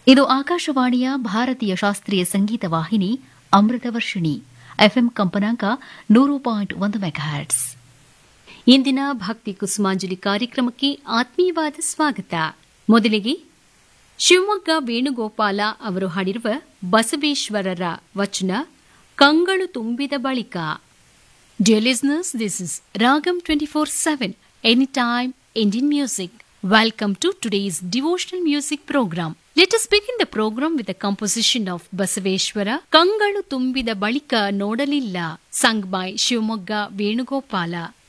ಇದು ಆಕಾಶವಾಣಿಯ ಭಾರತೀಯ ಶಾಸ್ತ್ರೀಯ ಸಂಗೀತ ವಾಹಿನಿ ಅಮೃತ ವರ್ಷಿಣಿ ಎಫ್ಎಂ ಕಂಪನಾಂಕ ನೂರು ಪಾಯಿಂಟ್ ಒಂದು ಮೆಗಾಹರ್ಟ್ಸ್ ಇಂದಿನ ಭಕ್ತಿ ಕುಸುಮಾಂಜಲಿ ಕಾರ್ಯಕ್ರಮಕ್ಕೆ ಆತ್ಮೀಯವಾದ ಸ್ವಾಗತ ಮೊದಲಿಗೆ ಶಿವಮೊಗ್ಗ ವೇಣುಗೋಪಾಲ ಅವರು ಹಾಡಿರುವ ಬಸವೇಶ್ವರರ ವಚನ ಕಂಗಳು ತುಂಬಿದ ಬಳಿಕ Dear listeners, this is Ragam 24-7, anytime Indian music. Welcome to today's devotional music program. Let us begin the program with a composition of Basaveshwara, Kangalu Tumbida Balika Nodalilla, sung by Shivamogga Venugopala.